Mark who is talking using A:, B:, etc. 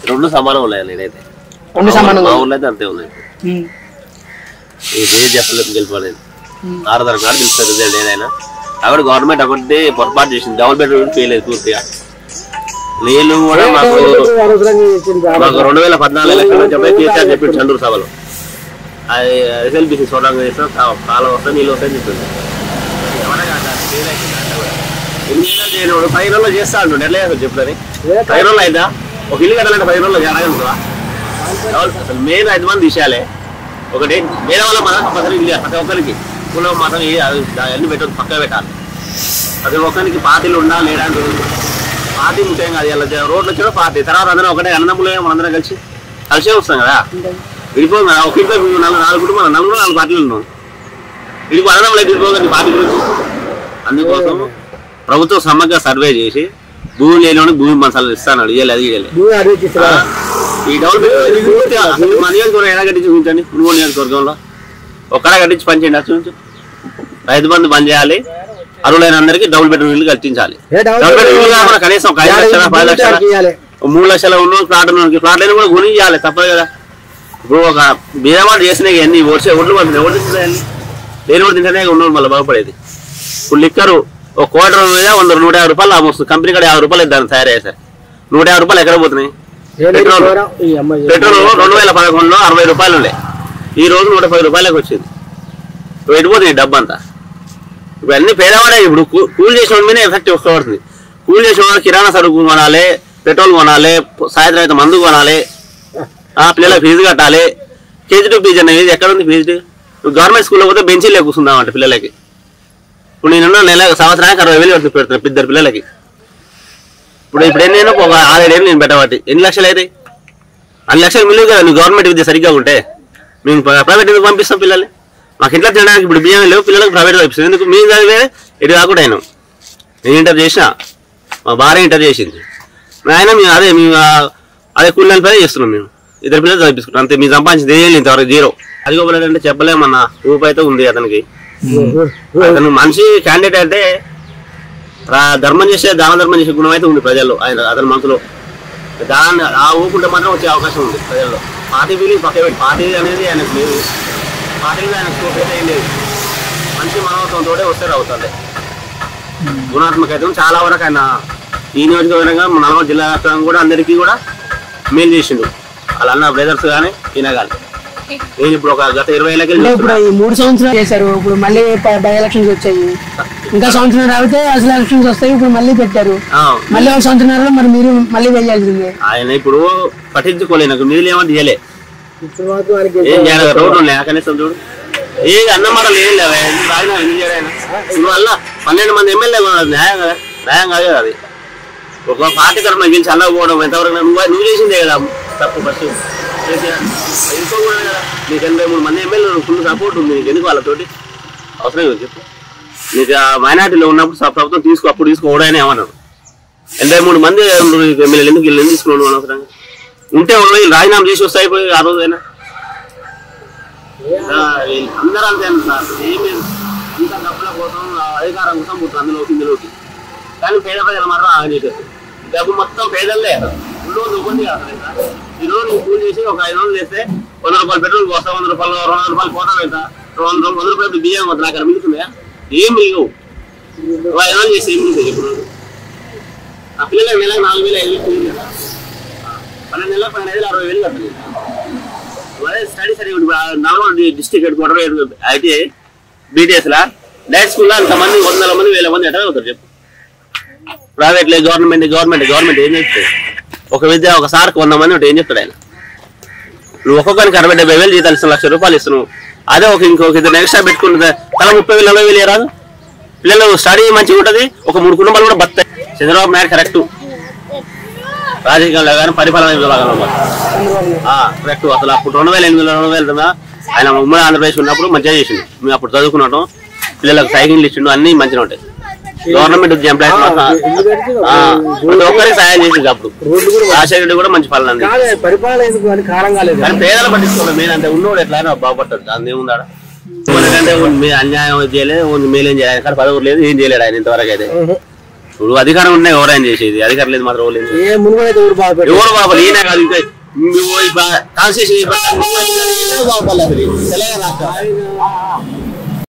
A: రెండు సమానం ఉన్నాయి నేనైతే
B: రెండు సమానంగా
A: మా ఊర్లో అయితే అంతే ఉన్నాయి
B: ఉమ్.
A: ఇది ఏ చెప్పలేదు గెలిపలేదు ఆరున్నర కాదు గెలుస్తారు రిజల్ట్ ఏదైనా అక్కడ గవర్నమెంట్ ఒకటి పొరపాటు చేసింది డబుల్ బెడ్రూమ్ చేయలేదు పూర్తిగా నీళ్ళు కూడా మాకు
C: అనవసరంగా ఇచ్చింది
A: మాకు రెండు వేల పద్నాలుగు ఎలక్షన్ చెప్పి కేసీఆర్ చెప్పింది చంద్రూరు సభలో అది ఎస్ఎల్బిసి చూడడం చేస్తాం కాలం వస్తే నీళ్ళు వస్తాయని చెప్పింది ఎవరైనా కాదు, ఫెయిల్ అయిపోయింది అంటే కూడా. ఎన్ని నెలలు చేయనివాడు పది రోజుల్లో చేస్తా అంటుండే ఎట్లా చేస్తాడు చెప్పుదని పది రోజులు అయినా ఒక ఇల్లు కట్టాలంటే పది రోజుల్లో జరగలుగుతా అసలు మెయిన్ ఐదు మంది తీసేయాలి ఒకటి వేరే వాళ్ళ మన కంపల్సరీ ఇల్లు ప్రతి ఒక్కరికి కులం మతం ఏ అది అన్ని పెట్టదు పక్క పెట్టాలి ప్రతి ఒక్కరికి పార్టీలు ఉండాలి లేడా అని తెలియదు. పార్టీ ముఖ్యం కాదు ఇలా జ- రోడ్లు వచ్చిన పార్టీ తర్వాత అందరం ఒకటే అన్నదమ్ములు మనందరం కలిసి కలిసే వస్తాం కదా విడిపోదు కదా ఒక ఇంట్లో మేము నాలుగు నాలుగు కుటుంబాలు నలుగురు నాలుగు పార్టీలు ఉన్నాం విడిపో అన్నదమ్ములు అయితే విడిపోకండి పార్టీ గురించి అందుకోసం ప్రభుత్వం సమగ్ర సర్వే చేసి భూమి లేని భూమి మసాలు ఇస్తాను ఇవ్వాలి అది ఇవ్వాలి
C: నువ్వు అడిగి తీసుకురా
A: ఈ డబుల్ బెడ్రూమ్ పూర్తిగా అసలు మా నియోజకవర్గం ఎలా కట్టించి చూపించండి మునుగోడు నియోజకవర్గంలో ఒక్కడ కట్టించి పని చేయండి అది చూపించు రైతు బంధు బంద్ చేయాలి అరువులైన అందరికీ డబుల్ బెడ్రూమ్ ఇల్లు కట్టించాలి
C: ఏ డబుల్
A: డబుల్ బెడ్రూమ్ ఇల్లు కాకుండా కనీసం ఒక ఐదు లక్షల పది లక్షల
C: ఇవ్వాలి
A: ఒక మూడు లక్షల ఉన్న ప్లాట్ ఉన్న ప్లాట్ అయినా కూడా కొని ఇవ్వాలి తప్పదు కదా ఇప్పుడు ఒక బీదవాడు చేసిన ఎన్ని వచ్చే ఒడ్లు పంపిణీ ఒడ్లు తింటాయని లేని కూడా తింటేనే ఉన్నోడు మళ్ళీ బాగుపడేది ఇప్పుడు లిక్కరు ఒక కోటర్ మీద వంద నూట యాభై రూపాయలు అమ్మొస్తుంది కంపెనీ కూడా యాభై రూపాయలు దాన్ని తయారయ్యారు నూట యాభై రూపాయలు ఎక్కడ పోతున్నాయి పెట్రోల్
C: ఈ అమ్మాయి
A: పెట్రోల్ రెండు వేల పదకొండులో అరవై రూపాయలు ఉండే ఈ రోజు నూట పది రూపాయలకు వచ్చింది ఇప్పుడు ఎడిపోతుంది ఈ డబ్బు అంతా ఇప్పుడు అన్ని పేదవాడే ఇప్పుడు కూ- కూలి చేసిన వాడి మీద ఎఫెక్ట్ వస్తుంది కూలి చేసిన వాడు కిరాణా సరుకు కొనాలి పెట్రోల్ కొనాలి ప- సాయంత్రం అయితే మందు కొనాలి ఆ పిల్లలకు ఫీజు కట్టాలి కేజీ టు పీజీ అనేది ఎక్కడ ఉంది ఫీజు గవర్నమెంట్ స్కూల్లో పోతే బెంచీలు కూర్చుందామంట పిల్లలకి ఇప్పుడు నేను నెల సంవత్సరానికి అరవై వేలు పెడుతున్నా పెడుతున్నా ఇద్దరు పిల్లలకి ఇప్పుడు ఇప్పుడు ఎన్ని అయినా ఒక ఆరేడేళ్ళు నేను పెట్టబట్టి ఎన్ని లక్షలు అవుతాయి అన్ని లక్షలు మిల్లు కదా నువ్వు గవర్నమెంట్ విద్య సరిగ్గా ఉంటే మేము ప్ర- ప్రైవేట్ ఎందుకు పంపిస్తాం పిల్లల్ని మాకు ఇంట్లో తినడానికి ఇప్పుడు బియ్యం లేవు పిల్లలకు ప్రైవేట్ పంపిస్తాం ఎందుకు మేము చదివే ఇటు కాకుండా అయినాం నేను ఇంటర్ చేసిన మా భార్య ఇంటర్ చేసింది మా ఆయన మేము అదే మేము ఆ, అదే కూలి పని చేస్తున్నాం మేము ఇద్దరు పిల్లలు చదివించుకుంటాం అంతే మేము సంపాదించింది ఏం లేదు ఇంతవరకు జీరో అది అంటే చెప్పలేమన్న ఊపు అయితే ఉంది అతనికి అతను మనిషి క్యాండిడేట్ అంటే రా- ధర్మం చేసే దాన ధర్మం చేసే గుణం అయితే ఉంది ప్రజల్లో ఆయన అతని మనసులో దాన్ని ఆ ఊపుకుంటే మాత్రం వచ్చే అవకాశం ఉంది ప్రజల్లో పార్టీ బిల్లు పక్క పెట్టి పార్టీ అనేది ఆయనకు లేదు పార్టీ మీద ఆయన స్కోప్ అయితే ఏం లేదు మంచి మనోత్వంతో వస్తే అవుతుంది గుణాత్మక అయితే చాలా వరకు ఆయన ఈ నియోజకవర్గంగా మన నల్గొండ జిల్లా వ్యాప్తంగా కూడా అందరికీ కూడా మేలు చేసిండు వాళ్ళ అన్న బ్రదర్స్ కానీ ఈయన కానీ నేను ఇప్పుడు ఒక గత ఇరవై ఏళ్ళకి
B: అంటే ఇప్పుడు ఈ మూడు సంవత్సరాలు చేశారు ఇప్పుడు మళ్ళీ బై- బై ఎలక్షన్స్ వచ్చాయి ఇంకా సంవత్సరం రావితే అసలు ఎలక్షన్స్ వస్తాయి ఇప్పుడు మళ్ళీ పెట్టారు మళ్ళీ ఒక సంవత్సరంలో మరి మీరు మళ్ళీ వేయాల్సిందే
A: ఆయన ఇప్పుడు పట్టించుకోలే నాకు నీళ్ళు ఏమో తీయలే
C: ఇప్పుడు మాత్రం ఆయనకి
A: ఏం చేయాలి రోడ్డు ఉన్నాయి కనీసం చూడు ఏ అన్నమాటలు ఏం లేవా ఎందుకు రాయినా ఎందుకు చేయడాయినా వల్ల పన్నెండు మంది ఎమ్మెల్యే న్యాయం కదా న్యాయం కాదు కదా అది ఒక పార్టీ తరఫున గెలిచి అల్లకపోవడం ఎంతవరకు నువ్వు నువ్వు చేసిందే కదా తప్పు ఫస్ట్ ఇంకో కూడా కదా నీకు ఎనభై మూడు మంది ఎమ్మెల్యేలు ఫుల్ సపోర్ట్ ఉంది నీకు ఎందుకు వాళ్ళతోటి అవసరం లేదు చెప్పు నీకు ఆ మైనార్టీలో ఉన్నప్పుడు స- ప్రభుత్వం తీసుకో అప్పుడు తీసుకోవడానే ఏమన్నాడు ఎనభై మూడు మంది ఎమ్మెల్యేలు ఎందుకు వీళ్ళు ఎందుకు తీసుకున్నాడు అనవసరంగా ఉంటే వాళ్ళు వీళ్ళు రాజీనామా చేసి వస్తే అయిపోయి ఆ రోజైనా ఆ, వీళ్ళు అందరూ అంతే అంటున్నారు ఏమి ఇంత డబ్బుల కోసం ఆ అధికారం కోసం పుట్టారు అందులోకి ఇందులోకి కానీ పేద ప్రజలు మాత్రం ఆగలేదు డబ్బు మొత్తం పేదలే ఉల్లో ఉంది కదా ఈ రోజు నువ్వు కూలి చేసి ఒక ఐదు రోజులు చేస్తే వంద రూపాయలు పెట్రోల్ పోస్తా వంద రూపాయలు రెండు వందల రూపాయలు పోతా వెళ్తా వంద రూ- వంద రూపాయలు బియ్యం వద్ద నాకు మిగులుతున్నాయా ఏం మిగవు నువ్వు ఐదు రోజులు చేస్తే ఏం మిగులుతాయి ఇప్పుడు ఆ పిల్లలకి నెలకు నాలుగు వేలు ఐదు వేలు కూలి కదా. పన్నెండు నెలలకు పన్నెండు వేలు అరవై వేలు కట్టాలి అదే study certificate Nalgonda district head quarter అయితే బీటీఎస్ లా డైరెక్ట్ స్కూల్లో అంతమంది వందల మంది వేల మంది ఎట్లా అవుతారు చెప్పు ప్రైవేట్ లే గవర్నమెంట్ గవర్నమెంట్ గవర్నమెంట్ ఏం చెప్తాయి ఒక విద్య ఒక సార్కి వంద మంది ఉంటే ఏం చెప్తాడు ఆయన నువ్వు ఒక్కొక్కరికి అరవై డెబ్బై వేలు జీతాలు ఇస్తున్నావు లక్ష రూపాయలు ఇస్తున్నావు అదే ఒక ఇంకొక ఇద్దరు ఎక్స్ట్రా పెట్టుకుంటే తల ముప్పై వేలు నలభై వేలు రాదు పిల్లలు స్టడీ మంచిగా ఉంటుంది ఒక మూడు కుటుంబాలు కూడా బతాయి చంద్రబాబు నాయుడు కరెక్ట్ రాజకీయాల్లో కానీ పరిపాలన విభాగంలో కూడా. ఆ, కరెక్ట్ అసలు అప్పుడు రెండు వేల ఎనిమిదిలో రెండు వేల తొమ్మిదిలో ఆయన ఉమ్మడి ఆంధ్రప్రదేశ్ ఉన్నప్పుడు మంచిగా చేసిండు మేము అప్పుడు చదువుకున్నాం పిల్లలకు సైకిల్ ఇచ్చిండు అన్ని మంచిగా ఉంటాయి గవర్నమెంట్ ఎంప్లాయీస్ మాత్రం ఆ, ప్రతి ఒక్కరికి సహాయం చేసిండు అప్పుడు రాజశేఖర రెడ్డి కూడా మంచి పాలన అందించాడు.
C: కాదే పరిపాలన ఎందుకు అని కాలం కాలేదు
A: కానీ పేదలు పట్టించుకోవాలి మెయిన్ అంటే ఉన్నోడు ఎట్లా అయినా బాగుపడతాడు దాని ఏముందా ఎందుకంటే మీ అన్యాయం చేయలేదు ఓన్లీ మేలేం చేయలేదు కానీ పదవులు లేదు ఏం చేయలేడు ఆయన ఇంతవరకు అయితే ఇప్పుడు అధికారం ఉన్నాయి ఎవరైనా చేసేది అధికారం లేదు మాత్రం ఎవరు లేదు.
C: ఏ మునుగోడైతే ఊరు బాగా పెట్టారు.
A: ఎవరు బాబు ఈయన కాదు ఇంకా కాన్స్టిట్యూషన్ తెలంగాణ రాష్ట్రం